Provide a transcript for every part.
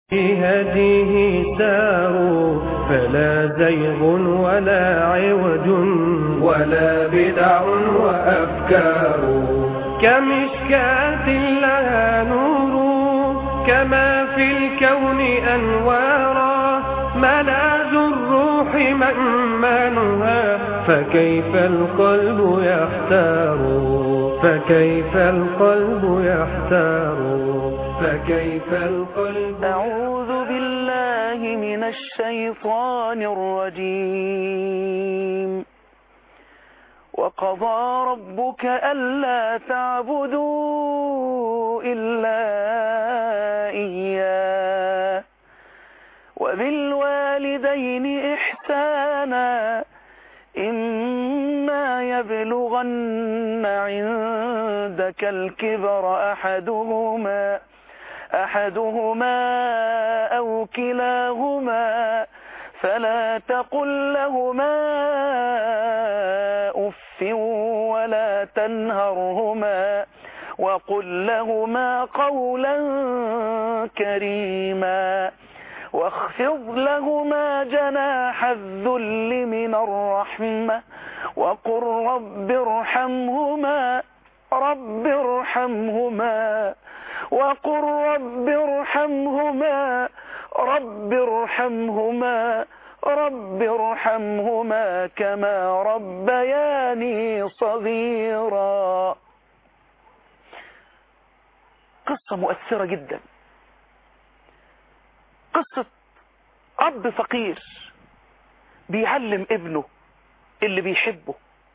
في هديه ساروا فلا زيغ ولا عوج ولا بدع وأفكار كمشكاة لها نور كما في الكون أنوارا ملاذ الروح مأمانها فكيف القلب يحتار فكيف القلب يحتار فكيف القلب أعوذ بالله من الشيطان الرجيم وقضى ربك ألا تعبدوا إلا إياه وبالوالدين إحسانا إما يبلغن عندك الكبر أحدهما أحدهما أو كلاهما فلا تقل لهما أف ولا تنهرهما وقل لهما قولا كريما واخفض لهما جناح الذل من الرحمة وقل رب ارحمهما رب ارحمهما وقل رب ارحمهما رب ارحمهما رب ارحمهما كما ربياني صغيرا قصة مؤثرة جدا قصة أب فقير بيعلم ابنه اللي بيحبه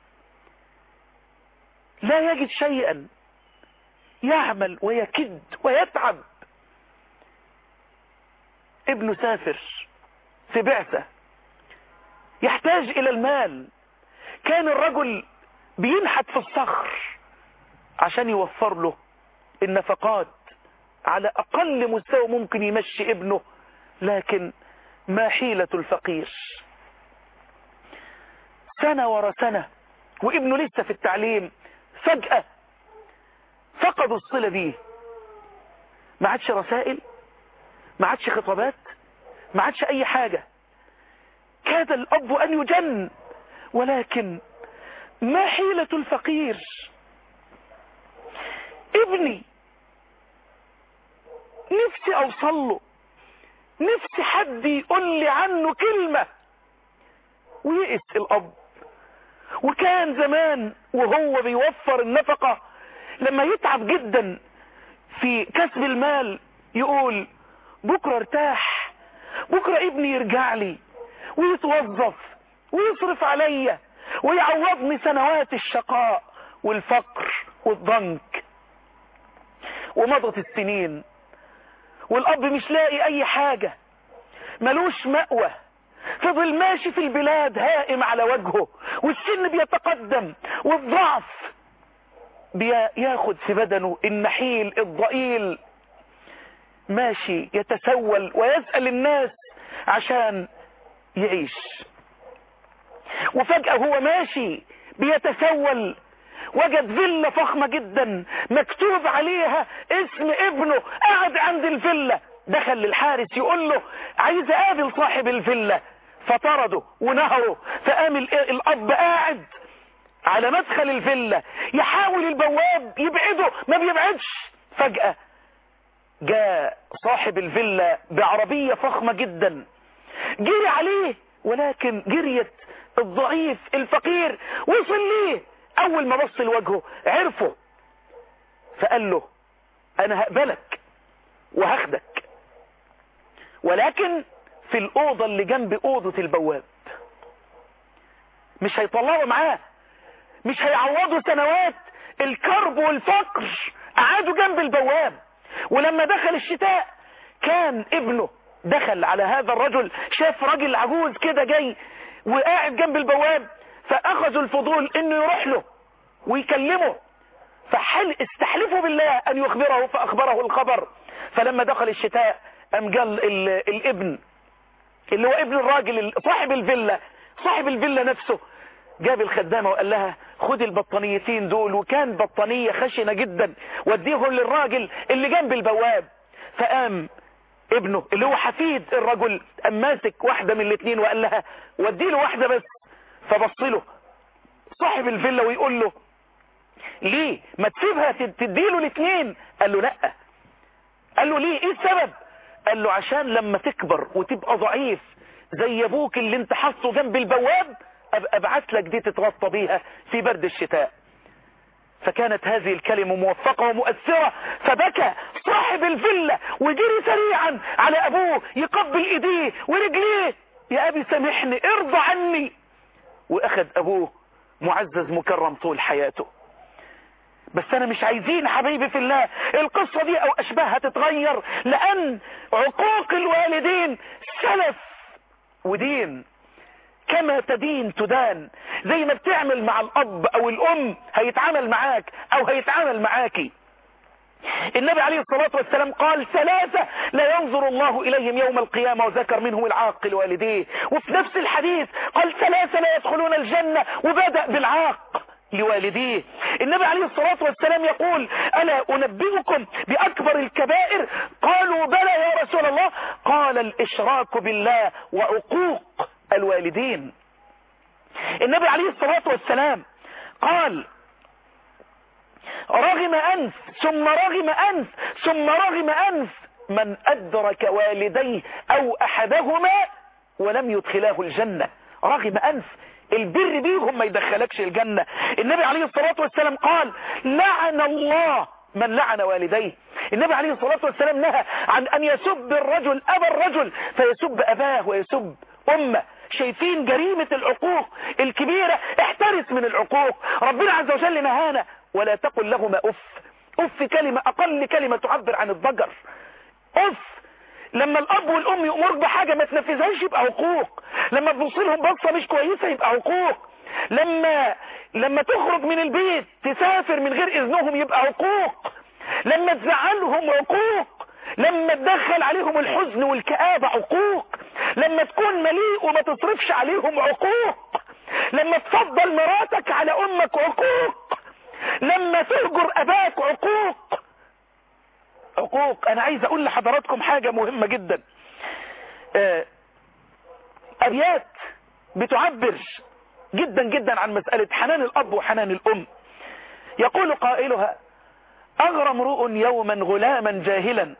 لا يجد شيئا يعمل ويكد ويتعب ابنه سافر في بعثة يحتاج إلى المال كان الرجل بينحت في الصخر عشان يوفر له النفقات على أقل مستوى ممكن يمشي ابنه لكن ما حيلة الفقير سنة ورا سنة وابنه لسه في التعليم فجأة فقدوا الصلة بيه ما عادش رسائل ما عادش خطابات ما عادش أي حاجة كاد الأب أن يجن ولكن ما حيلة الفقير ابني نفسي أوصل له نفسي حد يقول لي عنه كلمة ويئس الأب وكان زمان وهو بيوفر النفقة لما يتعب جدا في كسب المال يقول بكرة ارتاح بكرة ابني يرجع لي ويتوظف ويصرف عليا ويعوضني سنوات الشقاء والفقر والضنك ومضت السنين والأب مش لاقي أي حاجة ملوش مأوى فضل ماشي في البلاد هائم على وجهه والسن بيتقدم والضعف بياخد في بدنه النحيل الضئيل ماشي يتسول ويسأل الناس عشان يعيش وفجأة هو ماشي بيتسول وجد فيلا فخمة جدا مكتوب عليها اسم ابنه قاعد عند الفيلا دخل للحارس يقول له عايز اقابل صاحب الفيلا فطرده ونهره فقام الاب قاعد على مدخل الفيلا يحاول البواب يبعده ما بيبعدش فجأة جاء صاحب الفيلا بعربية فخمة جدا جري عليه ولكن جريت الضعيف الفقير وصل ليه اول ما بص لوجهه عرفه فقال له انا هقبلك وهاخدك ولكن في الاوضة اللي جنب اوضة البواب مش هيطلعوا معاه مش هيعوضوا سنوات الكرب والفقر قعدوا جنب البواب ولما دخل الشتاء كان ابنه دخل على هذا الرجل شاف راجل عجوز كده جاي وقاعد جنب البواب فاخذوا الفضول انه يروح له ويكلمه فحل استحلفوا بالله ان يخبره فاخبره الخبر فلما دخل الشتاء قام قال الابن اللي هو ابن الراجل صاحب الفيلا صاحب الفيلا نفسه جاب الخدامة وقال لها خد البطانيتين دول وكان بطانية خشنة جدا وديهم للراجل اللي جنب البواب فقام ابنه اللي هو حفيد الرجل قام ماسك واحدة من الاثنين وقال لها ودي له واحدة بس فبص له صاحب الفيلا ويقول له ليه ما تسيبها تديله الاثنين قال له لا قال له ليه ايه السبب قال له عشان لما تكبر وتبقى ضعيف زي ابوك اللي انت حاطه جنب البواب ابقى ابعت لك دي تتغطى بيها في برد الشتاء فكانت هذه الكلمة موفقة ومؤثرة فبكى صاحب الفيلا وجري سريعا على ابوه يقبل ايديه ورجليه يا ابي سامحني ارضى عني واخد ابوه معزز مكرم طول حياته بس انا مش عايزين حبيبي في الله القصة دي او اشباهها تتغير لان عقوق الوالدين سلف ودين كما تدين تدان زي ما بتعمل مع الاب او الام هيتعامل معاك او هيتعامل معاكي النبي عليه الصلاة والسلام قال ثلاثة لا ينظر الله إليهم يوم القيامة وذكر منهم العاق لوالديه وفي نفس الحديث قال ثلاثة لا يدخلون الجنة وبدأ بالعاق لوالديه النبي عليه الصلاة والسلام يقول ألا أنبئكم بأكبر الكبائر قالوا بلى يا رسول الله قال الإشراك بالله وعقوق الوالدين النبي عليه الصلاة والسلام قال رغم أنف ثم رغم أنف ثم رغم أنف من أدرك والديه أو أحدهما ولم يدخلاه الجنة رغم أنف البر بيهم ما يدخلكش الجنة النبي عليه الصلاة والسلام قال لعن الله من لعن والديه النبي عليه الصلاة والسلام نهى عن أن يسب الرجل أبا الرجل فيسب أباه ويسب أمه شايفين جريمة العقوق الكبيرة احترس من العقوق ربنا عز وجل نهانا ولا تقل لهما أف أف كلمة أقل كلمة تعبر عن الضجر أف لما الأب والأم يأمرك بحاجة ما تنفذهاش يبقى عقوق لما تبص لهم بصة مش كويسة يبقى عقوق لما لما تخرج من البيت تسافر من غير إذنهم يبقى عقوق لما تزعلهم عقوق لما تدخل عليهم الحزن والكآبة عقوق لما تكون مليء وما تصرفش عليهم عقوق لما تفضل مراتك على أمك عقوق لما تهجر أباك عقوق عقوق أنا عايز أقول لحضراتكم حاجة مهمة جدا أبيات بتعبر جدا جدا عن مسألة حنان الأب وحنان الأم يقول قائلها أغرى امرؤ يوما غلاما جاهلا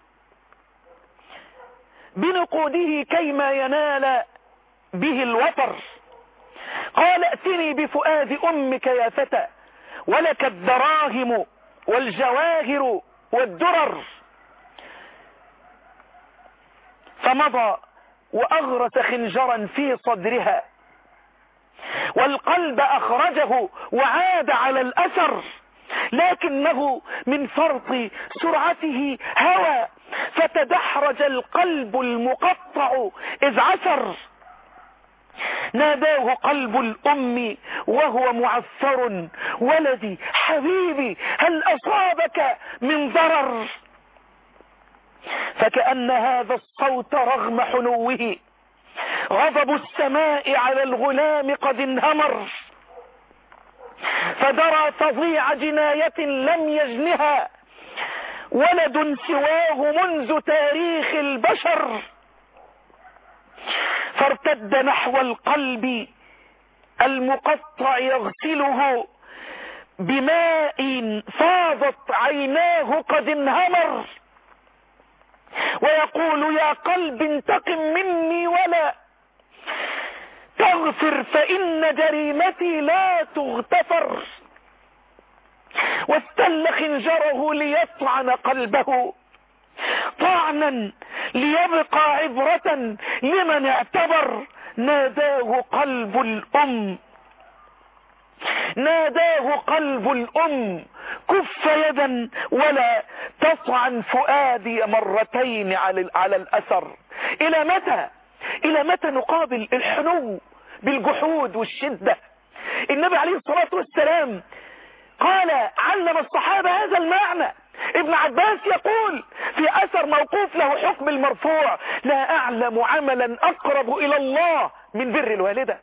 بنقوده كيما ينال به الوطر قال ائتني بفؤاد أمك يا فتى ولك الدراهم والجواهر والدرر فمضى وأغرس خنجرا في صدرها والقلب أخرجه وعاد على الأثر لكنه من فرط سرعته هوى فتدحرج القلب المقطع إذ عثر ناداه قلب الأم وهو معثر ولدي حبيبي هل أصابك من ضرر فكأن هذا الصوت رغم حنوه غضب السماء على الغلام قد انهمر فدرى فظيع جناية لم يجنها ولد سواه منذ تاريخ البشر فارتد نحو القلب المقطع يغسله بماء فاضت عيناه قد انهمر ويقول يا قلب انتقم مني ولا تغفر فإن جريمتي لا تغتفر واستل خنجره ليطعن قلبه طعنا ليبقى عبرة لمن اعتبر ناداه قلب الأم ناداه قلب الأم كف يدا ولا تطعن فؤادي مرتين على على الأثر إلى متى إلى متى نقابل الحنو بالجحود والشدة النبي عليه الصلاة والسلام قال علم الصحابة هذا المعنى ابن عباس يقول في أثر موقوف له حكم المرفوع لا أعلم عملا أقرب إلى الله من بر الوالدة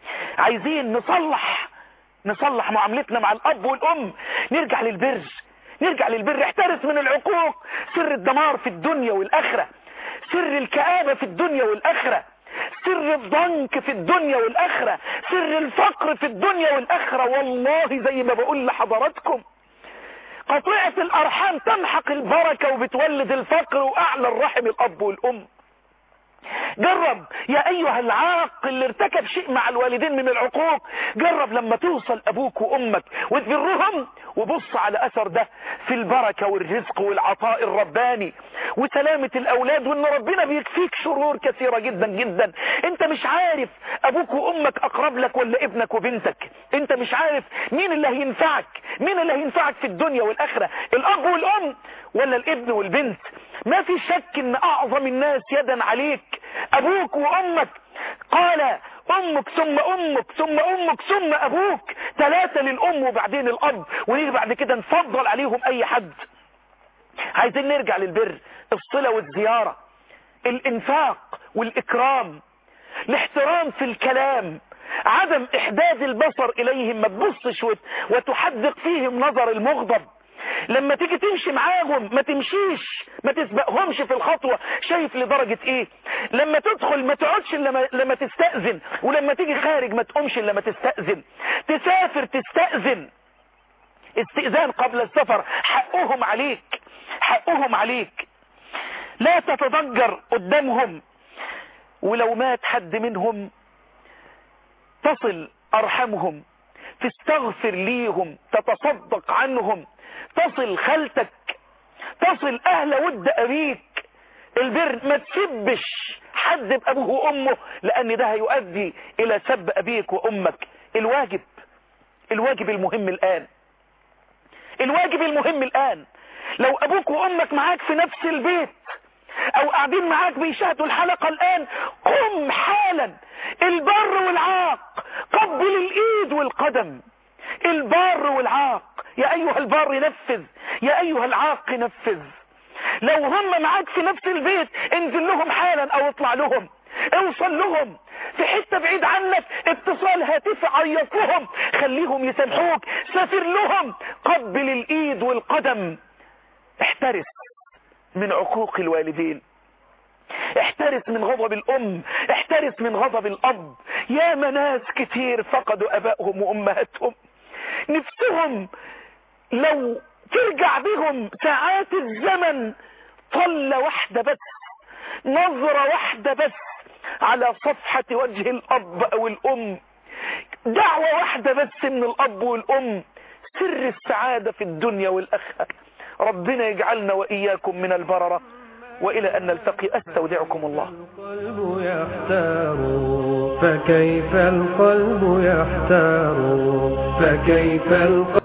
عايزين نصلح نصلح معاملتنا مع الأب والأم نرجع للبر نرجع للبر احترس من العقوق سر الدمار في الدنيا والآخرة سر الكآبة في الدنيا والآخرة سر الضنك في الدنيا والآخرة سر الفقر في الدنيا والآخرة والله زي ما بقول لحضراتكم قطيعة الأرحام تمحق البركة وبتولد الفقر وأعلى الرحم الأب والأم جرب يا أيها العاق اللي ارتكب شيء مع الوالدين من العقوق جرب لما توصل أبوك وأمك وتبرهم وبص على أثر ده في البركة والرزق والعطاء الرباني وسلامة الأولاد وإن ربنا بيكفيك شرور كثيرة جدا جدا أنت مش عارف أبوك وأمك أقرب لك ولا ابنك وبنتك أنت مش عارف مين اللي هينفعك مين اللي هينفعك في الدنيا والآخرة الأب والأم ولا الابن والبنت ما في شك ان اعظم الناس يدا عليك ابوك وامك قال امك ثم امك ثم امك ثم ابوك ثلاثة للام وبعدين الاب ونيجي بعد كده نفضل عليهم اي حد عايزين نرجع للبر الصلة والزيارة الانفاق والاكرام الاحترام في الكلام عدم احداد البصر اليهم ما تبصش وتحدق فيهم نظر المغضب لما تيجي تمشي معاهم ما تمشيش ما تسبقهمش في الخطوة شايف لدرجة ايه لما تدخل ما تقعدش لما, لما تستأذن ولما تيجي خارج ما تقومش لما تستأذن تسافر تستأذن استئذان قبل السفر حقهم عليك حقهم عليك لا تتضجر قدامهم ولو مات حد منهم تصل أرحمهم تستغفر ليهم تتصدق عنهم تصل خالتك تصل أهل ود أبيك البر ما تسبش حد بأبوه وأمه لأن ده هيؤدي إلى سب أبيك وأمك الواجب الواجب المهم الآن الواجب المهم الآن لو أبوك وأمك معاك في نفس البيت أو قاعدين معاك بيشاهدوا الحلقة الآن قم حالا البر والعاق قبل الإيد والقدم البار والعاق يا أيها البار نفذ يا أيها العاق نفذ لو هم معاك في نفس البيت انزل لهم حالا أو اطلع لهم اوصل لهم في حتة بعيد عنك اتصال هاتفي عيط لهم خليهم يسامحوك سافر لهم قبل الإيد والقدم احترس من عقوق الوالدين احترس من غضب الأم احترس من غضب الأب يا مناس كتير فقدوا أبائهم وأمهاتهم نفسهم لو ترجع بهم ساعات الزمن طلة واحدة بس نظرة واحدة بس على صفحة وجه الأب أو الأم دعوة واحدة بس من الأب والأم سر السعادة في الدنيا والآخرة ربنا يجعلنا وإياكم من البررة وإلى أن نلتقي أستودعكم الله القلب يحتار فكيف القلب يحتار فكيف القلب